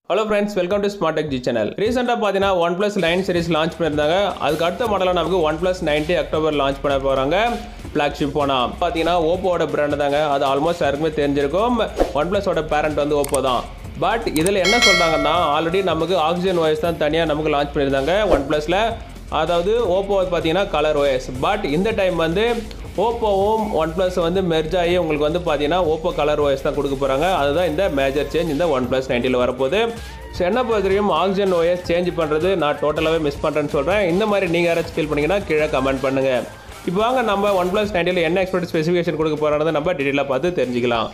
hello friends welcome to Smart Tech G channel ரீசெண்டாக பார்த்தீங்கன்னா OnePlus nine series launch பண்ணியிருந்தாங்க அதுக்கு அடுத்த மாடலாக நமக்கு OnePlus ninety October launch பண்ண போகிறாங்க ஃப்ளாக்ஷிப் போனால் பார்த்தீங்கன்னா ஓப்போவோட பிராண்ட் தாங்க அது ஆல்மோஸ்ட் யாருக்குமே தெரிஞ்சிருக்கும் ஒன் ப்ளஸோட பேரண்ட் வந்து ஓப்போ தான் பட் இதில் என்ன சொல்கிறாங்கன்னா ஆல்ரெடி நமக்கு ஆக்சிஜன் வாய்ஸ் தான் தனியாக நமக்கு லான்ச் பண்ணியிருந்தாங்க ஒன் ப்ளஸில் அதாவது ஓப்போ பார்த்தீங்கன்னா கலர் ஓஎஸ் பட் இந்த டைம் வந்து ஓப்போவும் ஒன் ப்ளஸ் வந்து மெர்ஜ் ஆகி உங்களுக்கு வந்து பார்த்தீங்கன்னா ஓப்போ கலர் ஓஎஸ் தான் கொடுக்க போகிறாங்க அதுதான் இந்த மேஜர் சேஞ்ச் இந்த ஒன் ப்ளஸ் நைன்ட்டியில் வரப்போகுது ஸோ என்ன பொறுத்த வரைக்கும் ஆக்சிஜன் ஓஎஸ் சேஞ்ச் பண்ணுறது நான் டோட்டலாகவே மிஸ் பண்ணுறேன்னு சொல்கிறேன் இந்த மாதிரி நீங்கள் யாராச்சும் ஃபீல் பண்ணீங்கன்னா கீழே கமெண்ட் பண்ணுங்கள் இப்போ வாங்க நம்ம ஒன் ப்ளஸ் நைன்ட்டியில் என்ன எக்ஸ்பெக்ட் ஸ்பெசிஃபிகேஷன் கொடுக்க போகிறோன்றதை நம்ம டீட்டெயிலாக பார்த்து தெரிஞ்சுக்கலாம்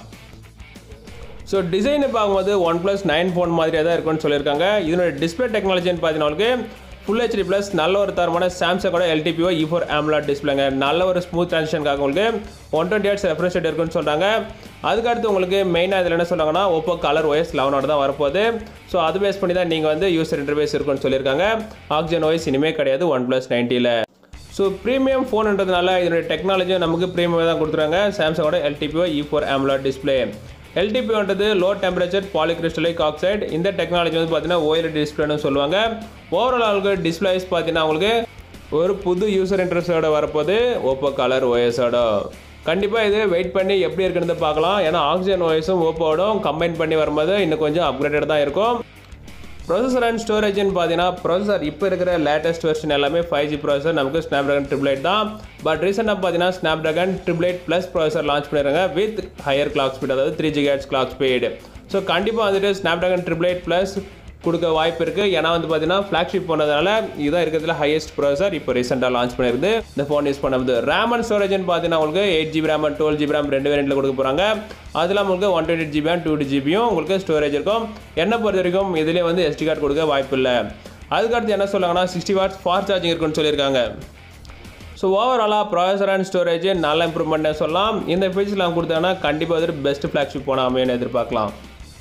ஸோ டிசைனை பார்க்கும்போது ஒன் ப்ளஸ் நைன் ஃபோன் மாதிரியாக தான் இருக்கும்னு சொல்லியிருக்காங்க இதனோட டிஸ்பிளே டெக்னாலஜின்னு பார்த்தீங்கன்னா ஃபுல் ஹெச்டி ப்ளஸ் நல்ல ஒரு தரமான சாம்சங்கோட எல்டிபிஓ இ ஃபோர் ஆம்லாட் டிஸ்பிளேங்க நல்ல ஒரு ஸ்மூத் ட்ரான்ஷனுக்காக உங்களுக்கு one twenty hertz refresh rate இருக்குன்னு சொல்கிறாங்க அதுக்கடுத்து உங்களுக்கு மெயினாக இதில் என்ன சொல்கிறாங்கன்னா ஓப்போ கலர் ஒய்ஸ் லெவனோட தான் வரப்போகுது ஸோ அது பேஸ் பண்ணி தான் நீங்கள் வந்து யூசர் இன்டர்வேஸ் இருக்குன்னு சொல்லியிருக்காங்க ஆக்சிஜன் ஒய்ஸ் இனிமே கிடையாது ஒன் ப்ளஸ் நைன்ட்டியில் ஸோ ப்ரீமியம் ஃபோன்ன்றதுனால இதனுடைய டெக்னாலஜியும் நமக்கு ப்ரீமியம் தான் கொடுத்துருக்காங்க சாம்சங்கோட LTPO E four AMOLED display எல்டிபின்றது லோ டெம்பரேச்சர் பாலிகிறிஸ்டலிக் ஆக்சைடு இந்த டெக்னாலஜி வந்து பார்த்தீங்கன்னா ஓஎல்இடி டிஸ்பிளேன்னு சொல்லுவாங்க ஓவரால் டிஸ்பிளேஸ் பார்த்தீங்கன்னா உங்களுக்கு ஒரு புது யூசர் இன்ட்ரெஸ்டோட வரப்போது ஓப்போ கலர் ஓஎஸோட கண்டிப்பாக இது வெயிட் பண்ணி எப்படி இருக்குன்னு பார்க்கலாம் ஏன்னா ஆக்சிஜன் ஓஎஸும் ஓப்போடும் கம்பைன் பண்ணி வரும்போது இன்னும் கொஞ்சம் அப்கிரேடட் தான் இருக்கும் ப்ரொசஸர் அண்ட் ஸ்டோரேஜ்னு பார்த்தீங்கன்னா ப்ரொசஸர் இப்போ இருக்கிற லேட்டஸ்ட் வெர்ஷன் எல்லாமே ஃபைவ் ஜி ப்ராசஸர் நமக்கு ஸ்னாப் ட்ராகன் ட்ரிபிள் எயிட் தான் பட் ரீசெண்டாக பார்த்தீங்கன்னா Snapdragon triple eight plus processor launch பண்ணிடுறாங்க வித் ஹையர் கிளாக் ஸ்பீட் அதாவது three G hertz clock speed so கண்டிப்பாக வந்துட்டு Snapdragon triple eight plus கொடுக்க வாய்ப்பு இருக்குது ஏன்னா வந்து பார்த்தீங்கன்னா ஃப்ளாக்ஷிப் போனதுனால இதுதான் இருக்கிறதுல ஹையஸ்ட் ப்ராசஸர் இப்போ ரீசெண்டாக லான்ச் பண்ணியிருந்து இந்த ஃபோன் யூஸ் பண்ணுறது ரேம் அண்ட் ஸ்டோரேஜ்னு பார்த்தீங்கன்னா உங்களுக்கு eight GB RAM and twelve GB RAM ரெண்டு வேரியண்ட்டில் கொடுக்க போகிறாங்க அதில் உங்களுக்கு one twenty GB and two ஜிபியும் உங்களுக்கு ஸ்டோரேஜ் இருக்கும் என்ன பொறுத்த வரைக்கும் இதுலேயே வந்து எஸ்டி கார்டு கொடுக்க வாய்ப்பு இல்லை அதுக்கடுத்து என்ன சொல்லுவாங்கன்னா சிக்ஸ்டி வாட்ஸ் ஃபாஸ்ட் சார்ஜிங் இருக்குன்னு சொல்லியிருக்காங்க ஸோ ஓவராலாக ப்ராசஸர் அண்ட் ஸ்டோரேஜ் நல்ல இம்ப்ரூவ்மெண்ட்னு சொல்லலாம் இந்த ஃபீச்சர்லாம் கொடுத்தாங்கன்னா கண்டிப்பாக வந்து பெஸ்ட் ஃப்ளாக்ஷிப் போன அமையன்னு எதிர்பார்க்கலாம்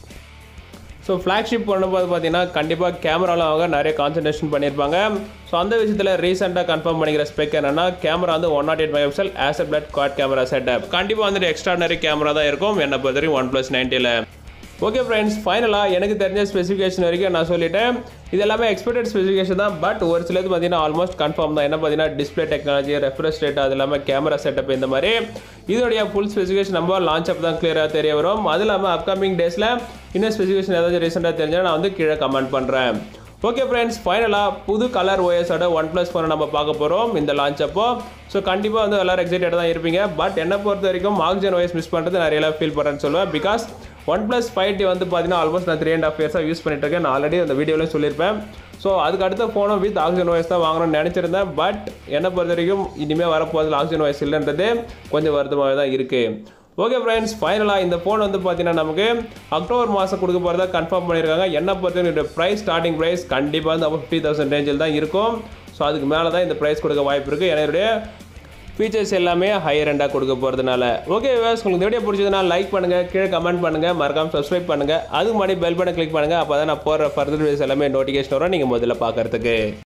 ஸோ ஃப்ளாக்ஷிப் பண்ணும்போது பார்த்தீங்கன்னா கண்டிப்பாக கேமராவில் அவங்க நிறைய கான்சன்ட்ரேஷன் பண்ணியிருப்பாங்க ஸோ அந்த விஷயத்தில் ரீசெண்டாக கன்ஃபார்ம் பண்ணிக்கிற ஸ்பெக் என்னன்னா கேமரா வந்து one nought eight megapixel ஆஸ் பிளட் குவாட் கேமரா செட்டப் கண்டிப்பாக வந்துட்டு எக்ஸ்ட்ராடனரி கேமரா தான் இருக்கும் என்னை பொறுத்த வரைக்கும் ஒன் ப்ளஸ் நைன்ட்டியில் ஓகே ஃப்ரெண்ட்ஸ் ஃபைனலாக எனக்கு தெரிஞ்ச ஸ்பெசிஃபிகேஷன் வரைக்கும் நான் சொல்லிட்டேன் இது எல்லாமே எக்ஸ்பெக்டட் ஸ்பெசிஃபிகேஷன் தான் பட் ஒரு சிலது பார்த்தீங்கன்னா ஆல்மோஸ்ட் கன்ஃபார்ம் தான் என்ன பார்த்தீங்கன்னா டிஸ்பிளே டெக்னாலஜி ரெஃப்ரெஷ் ரேட் அது இல்லாமல் கேமரா செட்டப் இந்த மாதிரி இதோடைய ஃபுல் ஸ்பெசிஃபிகேஷன் நம்ம லான்ச் அப் தான் கிளியராக தெரிய வரும் அது இல்லாமல் அப்கமிங் டேஸில் இன்னும் ஸ்பெசிஃபிகேஷன் ஏதாச்சும் ரீசெண்டாக தெரிஞ்சால் நான் வந்து கீழே கமெண்ட் பண்ணுறேன் ஓகே ஃப்ரெண்ட்ஸ் ஃபைனலாக புது கலர் ஓஎஸோட ஒன் ப்ளஸ் ஃபோனை நம்ம பார்க்க போகிறோம் இந்த லான்ச் அப்போ ஸோ கண்டிப்பாக வந்து எல்லோரும் எக்ஸைட்டட் தான் இருப்பீங்க பட் என்னை பொறுத்த வரைக்கும் ஆக்சிஜன் ஓஎஸ் மிஸ் பண்ணுறது நிறைய ஃபீல் பண்ணுறேன்னு சொல்லுவேன் because OnePlus five T வந்து பார்த்தீங்கன்னா ஆல்மோஸ்ட் நான் த்ரீ அண்ட் ஆஃப் இயர்ஸாக யூஸ் பண்ணிட்டு இருக்கேன் நான் ஆல்ரெடி அந்த வீடியோலையும் சொல்லியிருப்பேன் ஸோ அதுக்கு அடுத்த ஃபோனும் வித் ஆக்சிஜன் ஓஎஸ் தான் வாங்கணும்னு நினச்சிருந்தேன் பட் என்னை பொறுத்த வரைக்கும் இனிமேல் வரப்போதில் ஆக்சிஜன் ஓஎஸ் இல்லைன்றது கொஞ்சம் வருத்தமாக தான் இருக்குது ஓகே ஃப்ரெண்ட்ஸ் ஃபைனலாக இந்த ஃபோன் வந்து பார்த்தீங்கன்னா நமக்கு அக்டோபர் மாதம் கொடுக்க போகிறதா கன்ஃபார்ம் பண்ணியிருக்காங்க என்ன பொறுத்த ப்ரைஸ் ஸ்டார்டிங் ப்ரைஸ் கண்டிப்பாக வந்து அப்போ ஃபிஃப்டி தௌசண்ட் ரேஞ்சில் தான் இருக்கும் ஸோ அதுக்கு மேலே தான் இந்த ப்ரைஸ் கொடுக்க வாய்ப்பு இருக்குது என்னுடைய ஃபீச்சர்ஸ் எல்லாமே ஹையர் எண்டாக கொடுக்க போகிறதுனால ஓகே விவாஸ் உங்களுக்கு இந்த வீடியோ பிடிச்சதுனா லைக் பண்ணுங்கள் கீழே கமெண்ட் பண்ணுங்கள் மறக்காமல் சப்ஸ்கிரைப் பண்ணுங்கள் அதுக்கு முன்னாடி பெல் பட்டன் கிளிக் பண்ணுங்கள் அப்போ தான் நான் போகிற ஃபர்தர் வீடியோஸ் எல்லாமே நோட்டிஃபிகேஷன் வரும் நீங்கள் முதல்ல பார்க்குறதுக்கு